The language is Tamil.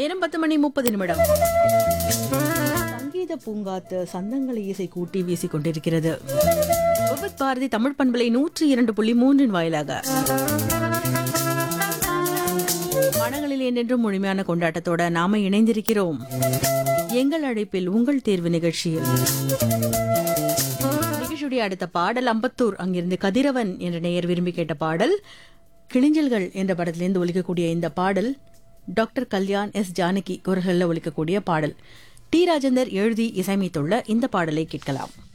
நேரம் பத்து மணி முப்பது நிமிடம் சங்கீத பூங்காத்து சந்தங்களை இசை கூட்டி வீசிக் கொண்டிருக்கிறது விபத் பாரதி தமிழ் பண்பலை நூற்றி இரண்டு புள்ளி மூன்றின் வாயிலாக மனங்களில் என்றென்றும் முழுமையான கொண்டாட்டத்தோட நாம இணைந்திருக்கிறோம் எங்கள் அழைப்பில் உங்கள் தேர்வு நிகழ்ச்சியில் நிகழ்ச்சியுடைய அடுத்த பாடல் அம்பத்தூர் அங்கிருந்து கதிரவன் என்ற நேயர் விரும்பி கேட்ட பாடல் கிளிஞ்சல்கள் என்ற படத்திலிருந்து ஒலிக்கக்கூடிய இந்த பாடல் டாக்டர் கல்யாண் எஸ் ஜானகி குரல்களில் ஒலிக்கக்கூடிய பாடல் டி ராஜேந்தர் எழுதி இசையமைத்துள்ள இந்த பாடலை கேட்கலாம்